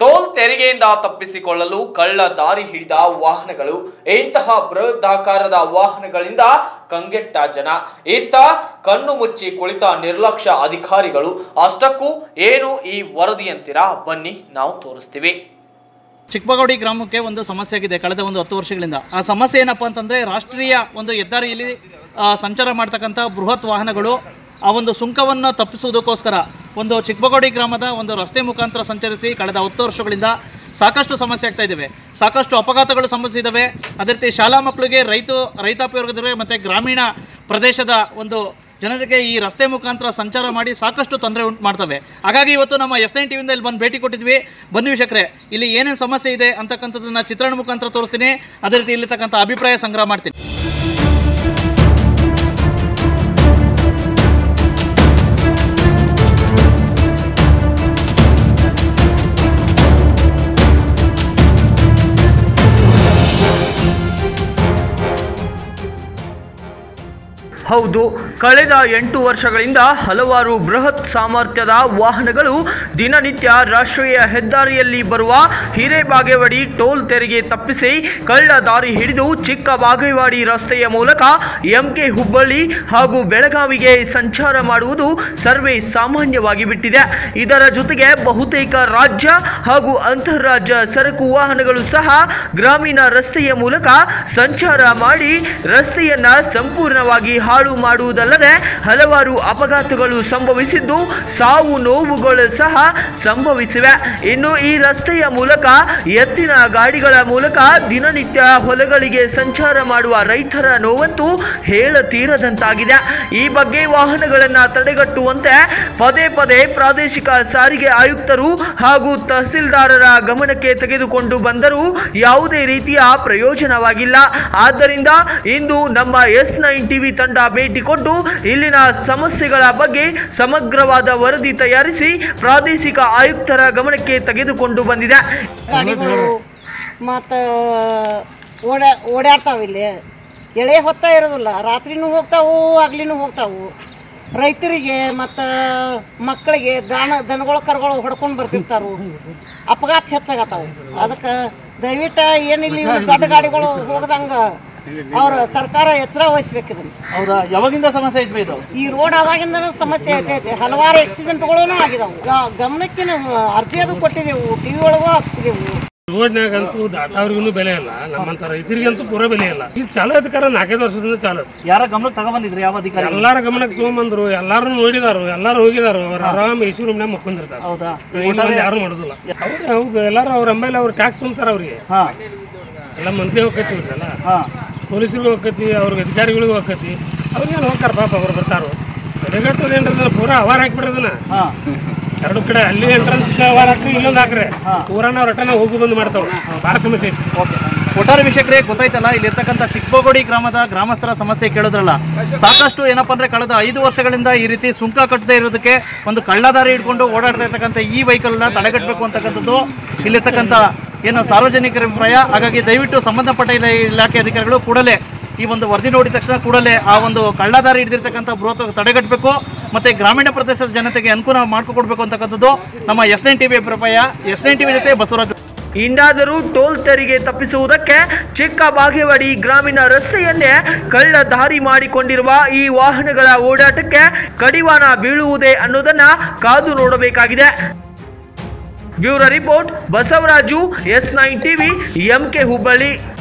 Toll ತೆರಿಗೆಯಿಂದ ತಪ್ಪಿಸಿಕೊಳ್ಳಲು ಕಳ್ಳ ದಾರಿ ಹಿಡಿದ ವಾಹನಗಳು ಇಂತಹ ಬೃಹದಾಕಾರದ ವಾಹನಗಳಿಂದ ಕಂಗೆಟ್ಟ ಜನ ಇತ್ತ ಕಣ್ಣು ಮುಚ್ಚಿ ಕುಳಿತ ನಿರ್ಲಕ್ಷ್ಯ ಅಧಿಕಾರಿಗಳು ಅಷ್ಟಕ್ಕೂ ಏನು ಈ ವರದಿಯಂತೀರಾ ಬನ್ನಿ ನಾವು ತೋರಿಸ್ತೀವಿ ಚಿಕ್ಕಬಗೌಡಿ ಗ್ರಾಮಕ್ಕೆ ಒಂದು ಸಮಸ್ಯೆ ಆಗಿದೆ ಕಳೆದ ಒಂದು ಹತ್ತು ವರ್ಷಗಳಿಂದ ಆ ಸಮಸ್ಯೆ ಏನಪ್ಪ ಅಂತಂದರೆ ರಾಷ್ಟ್ರೀಯ ಒಂದು ಹೆದ್ದಾರಿಯಲ್ಲಿ ಆ, ಸಂಚಾರ ಮಾಡ್ತಕ್ಕಂಥ ಬೃಹತ್ ವಾಹನಗಳು ಆ ಒಂದು ಸುಂಕವನ್ನು ತಪ್ಪಿಸುವುದಕ್ಕೋಸ್ಕರ ಒಂದು ಚಿಕ್ಕಬಗೌಡಿ ಗ್ರಾಮದ ಒಂದು ರಸ್ತೆ ಮುಖಾಂತರ ಸಂಚರಿಸಿ ಕಳೆದ ಹತ್ತು ವರ್ಷಗಳಿಂದ ಸಾಕಷ್ಟು ಸಮಸ್ಯೆ ಆಗ್ತಾ ಇದ್ದಾವೆ ಸಾಕಷ್ಟು ಅಪಘಾತಗಳು ಸಂಭವಿಸಿದ್ದಾವೆ ಅದೇ ರೀತಿ ಶಾಲಾ ಮಕ್ಕಳಿಗೆ ರೈತ ರೈತಾಪಿ ವರ್ಗದವರಿಗೆ ಮತ್ತು ಗ್ರಾಮೀಣ ಪ್ರದೇಶದ ಒಂದು ಜನರಿಗೆ ಈ ರಸ್ತೆ ಮುಖಾಂತರ ಸಂಚಾರ ಮಾಡಿ ಸಾಕಷ್ಟು ತೊಂದರೆ ಉಂಟು ಮಾಡ್ತವೆ ಹಾಗಾಗಿ ಇವತ್ತು ನಮ್ಮ ಎಸ್ ನೈನ್ ಟಿವಿಯಿಂದ ಇಲ್ಲಿ ಬಂದು ಭೇಟಿ ಕೊಟ್ಟಿದ್ವಿ ಬನ್ನಿ ವೀಕ್ಷಕರೇ ಇಲ್ಲಿ ಏನೇನು ಸಮಸ್ಯೆ ಇದೆ ಅಂತಕ್ಕಂಥದ್ದನ್ನ ಚಿತ್ರಣ ಮುಖಾಂತರ ತೋರಿಸ್ತೀನಿ ಅದೇ ರೀತಿ ಇಲ್ಲಿರ್ತಕ್ಕಂಥ ಅಭಿಪ್ರಾಯ ಸಂಗ್ರಹ ಮಾಡ್ತೀನಿ ಹೌದು ಕಳೆದ ಎಂಟು ವರ್ಷಗಳಿಂದ ಹಲವಾರು ಬೃಹತ್ ಸಾಮರ್ಥ್ಯದ ವಾಹನಗಳು ದಿನನಿತ್ಯ ರಾಷ್ಟ್ರೀಯ ಹೆದ್ದಾರಿಯಲ್ಲಿ ಬರುವ ಹಿರೇಬಾಗೇವಾಡಿ ಟೋಲ್ ತೆರಿಗೆ ತಪ್ಪಿಸಿ ಕಳ್ಳ ದಾರಿ ಹಿಡಿದು ಚಿಕ್ಕ ಬಾಗೇವಾಡಿ ರಸ್ತೆಯ ಮೂಲಕ ಎಂಕೆ ಹುಬ್ಬಳ್ಳಿ ಹಾಗೂ ಬೆಳಗಾವಿಗೆ ಸಂಚಾರ ಮಾಡುವುದು ಸರ್ವೇ ಸಾಮಾನ್ಯವಾಗಿ ಬಿಟ್ಟಿದೆ ಇದರ ಜೊತೆಗೆ ಬಹುತೇಕ ರಾಜ್ಯ ಹಾಗೂ ಅಂತಾರಾಜ್ಯ ಸರಕು ವಾಹನಗಳು ಸಹ ಗ್ರಾಮೀಣ ರಸ್ತೆಯ ಮೂಲಕ ಸಂಚಾರ ಮಾಡಿ ರಸ್ತೆಯನ್ನ ಸಂಪೂರ್ಣವಾಗಿ ಹಾಳು ಮಾಡುವುದಲ್ಲದೆ ಹಲವಾರು ಅಪಘಾತಗಳು ಸಂಭವಿಸಿದ್ದು ಸಾವು ನೋವುಗಳು ಸಹ ಸಂಭವಿಸಿವೆ ಇನ್ನು ಈ ರಸ್ತೆಯ ಮೂಲಕ ಎತ್ತಿನ ಗಾಡಿಗಳ ಮೂಲಕ ದಿನನಿತ್ಯ ಹೊಲಗಳಿಗೆ ಸಂಚಾರ ಮಾಡುವ ರೈತರ ನೋವಂತೂ ಹೇಳತೀರದಂತಾಗಿದೆ ಈ ಬಗ್ಗೆ ವಾಹನಗಳನ್ನ ತಡೆಗಟ್ಟುವಂತೆ ಪದೇ ಪದೇ ಪ್ರಾದೇಶಿಕ ಸಾರಿಗೆ ಆಯುಕ್ತರು ಹಾಗೂ ತಹಸೀಲ್ದಾರರ ಗಮನಕ್ಕೆ ತೆಗೆದುಕೊಂಡು ಬಂದರೂ ಯಾವುದೇ ರೀತಿಯ ಪ್ರಯೋಜನವಾಗಿಲ್ಲ ಆದ್ದರಿಂದ ಇಂದು ನಮ್ಮ ಎಸ್ ನೈನ್ ಟಿವಿ ತಂಡ ಭೇಟಿ ಕೊಟ್ಟು ಇಲ್ಲಿನ ಸಮಸ್ಯೆಗಳ ಬಗ್ಗೆ ಸಮಗ್ರವಾದ ವರದಿ ತಯಾರಿಸಿ ಪ್ರಾದೇಶಿಕ ಆಯುಕ್ತರ ಗಮನಕ್ಕೆ ತೆಗೆದುಕೊಂಡು ಬಂದಿದೆ ಗಾಡಿಗಳು ಮತ್ತು ಓಡಾ ಓಡಾಡ್ತಾವೆ ಇಲ್ಲಿ ಎಳೆ ಹೊತ್ತ ಇರೋದಿಲ್ಲ ರಾತ್ರಿನೂ ಹೋಗ್ತಾವು ಹಗ್ಲಿನೂ ಹೋಗ್ತಾವು ರೈತರಿಗೆ ಮತ್ತು ಮಕ್ಕಳಿಗೆ ದನ ದನಗಳು ಕರುಗಳು ಹೊಡ್ಕೊಂಡು ಬರ್ತಿರ್ತಾರು ಅಪಘಾತ ಹೆಚ್ಚಾಗತ್ತಾವು ಅದಕ್ಕೆ ದಯವಿಟ್ಟು ಏನಿಲ್ಲ ಇವು ದೊಡ್ಡ ಗಾಡಿಗಳು ಹೋಗ್ದಂಗೆ ಅವ್ರ ಸರ್ಕಾರ ಎಚ್ಚರ ವಹಿಸ್ಬೇಕು ಇದನ್ನು ಹೌದಾ ಯಾವಾಗಿಂದ ಸಮಸ್ಯೆ ಇದ್ವಿ ಇದು ಈ ರೋಡ್ ಆವಾಗಿಂದನೂ ಸಮಸ್ಯೆ ಐತೈತೆ ಹಲವಾರು ಆಕ್ಸಿಡೆಂಟ್ಗಳೂ ಆಗಿದಾವು ಗ- ಗಮನಕ್ಕೆ ನಾವು ಅರ್ಜಿ ಅದು ಕೊಟ್ಟಿದ್ದೆವು ಟಿ ವಿ ಒಳಗೂ ಹಾಕ್ಸಿದೆವು ರೋಡ್ನಾಗಂತೂ ದಾಟವ್ರಿಗೂ ಬೆಲೆ ಇಲ್ಲ ನಮ್ಮಂತ ರೈತರಿಗಂತೂ ಪೂರ ಬೆಲೆ ಇಲ್ಲ ಇದು ಚಾಲೋ ಅಧಿಕಾರ ನಾಲ್ಕೈದು ವರ್ಷದಿಂದ ಚಾಲೋ ಐತಿ. ಯಾರ ಗಮನಕ್ಕೆ ತಗೊಂಬಂದಿದ್ರಿ ಯಾವ ಅಧಿಕಾರಿ ಎಲ್ಲಾರ ಗಮನಕ್ಕೆ ತಗೊಂಬಂದ್ರು ಎಲ್ಲಾರು ನೋಡಿದಾರು ಎಲ್ಲಾರು ಹೋಗಿದಾರು ಅವ್ರು ಆರಾಮ್ ಎ ಸಿ ರೂಮ್ನಾಗ ಮಕ್ಕೊಂಡಿರ್ತಾರೆ ಹೌದಾ ಇಲ್ಲಿ ಬಂದು ಯಾರು ಮಾಡೋದಿಲ್ಲ ಅವ್ರು ಅವ್ರು ಎಲ್ಲಾರು ಅವ್ರ ಅಂಬೈಲಿ ಅವ್ರು ಟ್ಯಾಕ್ಸ್ ತುಂಬ್ತಾರ ಅವ್ರಿಗೆ ಹಾ ಎಲ್ಲ ಮಂದಿ ಹೋಗತಿ ಇವ್ರಲ್ಲ ಹಾ ಪೊಲೀಸರಿಗೂ ಹೋಗತಿ ಅವ್ರಿಗೆ ಅಧಿಕಾರಿಗಳಿಗೂ ಹೋಗತಿ ಅವ್ರಿಗೇನು ಹೋಗ್ತಾರ ಪಾಪ ಅವ್ರು ಬರ್ತಾರು ತಡೆಗಟ್ಟೋದು ಏನ್ರದನ್ನ ಪೂರ ಅವಾರ ಹಾಕ್ಬಿಡ್ರದನ್ನ ಹಾ ಎರಡು ಕಡೆ ಅಲ್ಲಿ ಎಂಟ್ರೆನ್ಸ್ ಅವಾರ ಹಾಕ್ರಿ ಇಲ್ಲೊಂದು ಹಾಕ್ರಿ ಪೂರಾನ ಅವ್ರ ರಟನ ಹೋಗಿ ಬಂದು ಮಾಡ್ತಾವ ಭಾಳ ಸಮಸ್ಯೆ ಐತಿ ಓಕೆ ಒಟ್ಟಾರೆ ವೀಕ್ಷಕರೇ ಗೊತ್ತಾಯ್ತಲ್ಲ ಇಲ್ಲಿರ್ತಕ್ಕಂಥ ಚಿಕ್ಕಬಗೋಡಿ ಗ್ರಾಮದ ಗ್ರಾಮಸ್ಥರ ಸಮಸ್ಯೆ ಕೇಳಿದ್ರಲ್ಲ ಸಾಕಷ್ಟು ಏನಪ್ಪ ಅಂದ್ರೆ ಕಳೆದ ಐದು ವರ್ಷಗಳಿಂದ ಈ ರೀತಿ ಸುಂಕ ಕಟ್ಟದೇ ಇರೋದಕ್ಕೆ ಒಂದು ಕಳ್ಳದಾರಿ ಹಿಡ್ಕೊಂಡು ಓಡಾಡ್ತಾ ಇರ್ತಕ್ಕಂಥ ಈ ವೆಹಿಕಲ್ನ ತಡೆಗಟ್ಟಬೇಕು ಅಂತಕ್ಕಂಥದ್ದು ಇಲ್ಲಿರ್ತಕ್ಕಂಥ ಏನು ಸಾರ್ವಜನಿಕರ ಅಭಿಪ್ರಾಯ ಹಾಗಾಗಿ ದಯವಿಟ್ಟು ಸಂಬಂಧಪಟ್ಟ ಇಲ- ಇಲಾಖೆ ಅಧಿಕಾರಿಗಳು ಕೂಡಲೇ ಈ ಒಂದು ವರದಿ ನೋಡಿದ ತಕ್ಷಣ ಕೂಡಲೇ ಆ ಒಂದು ಕಳ್ಳದಾರಿ ಹಿಡಿದಿರ್ತಕ್ಕಂಥ ಬೃಹತ್ ತಡೆಗಟ್ಟಬೇಕು ಮತ್ತೆ ಗ್ರಾಮೀಣ ಪ್ರದೇಶದ ಜನತೆಗೆ ಅನುಕೂಲ ಮಾಡಿಕೊಡ್ಬೇಕು ಅಂತಕ್ಕಂಥದ್ದು ನಮ್ಮ ಎಸ್ ನೈನ್ ಟಿವಿ ಅಭಿಪ್ರಾಯ ಎಸ್ ನೈನ್ ಟಿವಿ ಜೊತೆ ಬಸವರಾಜ್ ಇಂದಾದರೂ ಟೋಲ್ ತೆರಿಗೆ ತಪ್ಪಿಸುವುದಕ್ಕೆ ಚಿಕ್ಕ ಬಾಗೇವಾಡಿ ಗ್ರಾಮೀಣ ರಸ್ತೆಯನ್ನೇ ಕಳ್ಳ ದಾರಿ ಮಾಡಿಕೊಂಡಿರುವ ಈ ವಾಹನಗಳ ಓಡಾಟಕ್ಕೆ ಕಡಿವಾಣ ಬೀಳುವುದೇ ಅನ್ನೋದನ್ನ ಕಾದು ನೋಡಬೇಕಾಗಿದೆ bureau report Basavaraju S nine TV MK Hubballi